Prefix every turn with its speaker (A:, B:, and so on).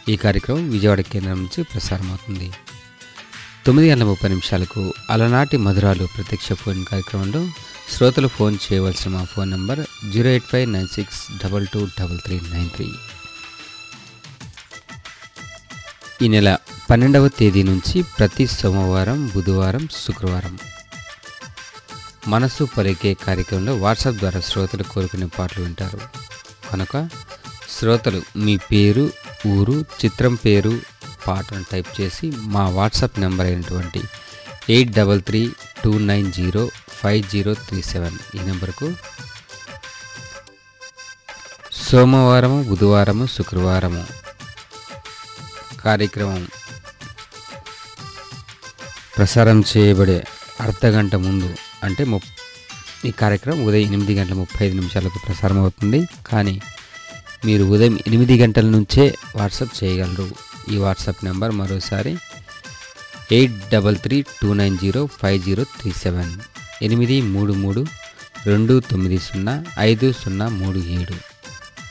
A: ఈ కార్యక్రమం విజయవాడ కేంద్రం నుంచి ప్రసారమవుతుంది తొమ్మిది గంటల ముప్పై నిమిషాలకు అలనాటి మధురాలు ప్రత్యక్ష ఫోన్ కార్యక్రమంలో శ్రోతలు ఫోన్ చేయవలసిన మా phone number zero eight five nine six double two double three nine three ఈ నెల పన్నెండవ తేదీ నుంచి ప్రతి సోమవారం బుధవారం శుక్రవారం మనసు పలికే కార్యక్రమంలో వాట్సాప్ ద్వారా శ్రోతలు కోరుకునే పాటలు వింటారు కనుక శ్రోతలు మీ పేరు ఊరు చిత్రం పేరు పాటను టైప్ చేసి మా వాట్సాప్ నెంబర్ అయినటువంటి eight double three two nine zero five zero three seven ఈ నెంబర్కు సోమవారము బుధవారము శుక్రవారము కార్యక్రమం ప్రసారం చేయబడే అర్ధ గంట ముందు అంటే ము ఈ కార్యక్రమం ఉదయం ఎనిమిది గంటల ముప్పై ఐదు నిమిషాలకు ప్రసారం అవుతుంది కానీ మీరు ఉదయం ఎనిమిది గంటల నుంచే వాట్సాప్ చేయగలరు ఈ వాట్సాప్ నెంబర్ మరోసారి eight double three two nine zero five zero three seven ఎనిమిది మూడు మూడు రెండు తొమ్మిది సున్నా ఐదు సున్నా మూడు ఏడు